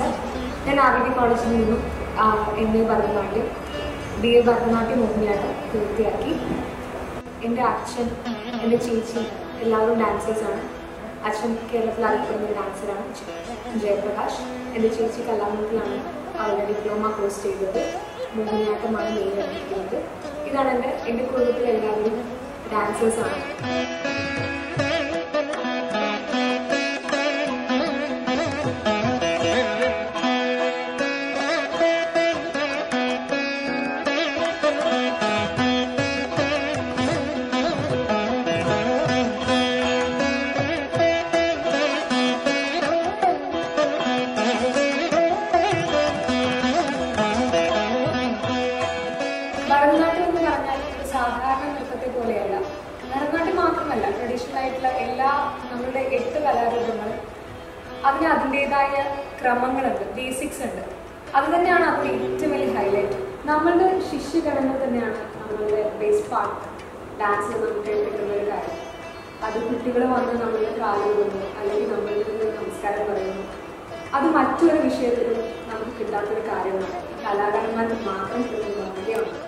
ഞാൻ R D കോളേജിൽ നിന്നും M A Bharatanatyam B A Bharatanatyam Mohiniyattam പൂർത്തിയാക്കി എൻ്റെ അച്ഛൻ എൻ്റെ ചേച്ചി എല്ലാവരും ഡാൻസേഴ്സാണ് അച്ഛൻ കേരളത്തിൽ അറിയപ്പെടുന്ന ഒരു ഡാൻസറാണ് ജയപ്രകാശ് എൻ്റെ ചേച്ചി കലാമത്തിലാണ് അവരുടെ ഡിപ്ലോമ കോഴ്സ് ചെയ്തത് മോഹിനിയാട്ടമാണ് മെയിൻ എടുത്തിരിക്കുന്നത് ഇതാണ് എൻ്റെ എൻ്റെ കുടുംബത്തിലെ എല്ലാവരും ഡാൻസേഴ്സാണ് ഭരതനാട്യം എന്ന് പറഞ്ഞാൽ ഒരു സാധാരണ നൃത്തത്തെ പോലെയല്ല ഭരതനാട്യം മാത്രമല്ല ട്രഡീഷണൽ ആയിട്ടുള്ള എല്ലാ നമ്മളുടെ എട്ട് കലാരൂപങ്ങളും അതിന് അതിൻ്റെതായ ക്രമങ്ങളുണ്ട് ബേസിക്സ് ഉണ്ട് അത് തന്നെയാണ് അതിൻ്റെ ഏറ്റവും വലിയ ഹൈലൈറ്റ് നമ്മളുടെ ശിഷ്യഗണങ്ങൾ തന്നെയാണ് നമ്മളുടെ ബേസ് പാർട്ട് ഡാൻസിൽ നമുക്ക് കിട്ടുന്ന ഒരു കാര്യം അത് കുട്ടികൾ വന്ന് നമ്മളുടെ കാലുകൊണ്ടു അല്ലെങ്കിൽ നമ്മളിൽ നിന്ന് നമസ്കാരം പറയുന്നു അത് മറ്റൊരു വിഷയത്തിലും നമുക്ക് കിട്ടാത്തൊരു കാര്യമാണ് കലാകാരന്മാർക്ക് മാത്രം കിട്ടുന്ന ഭാഗ്യമാണ്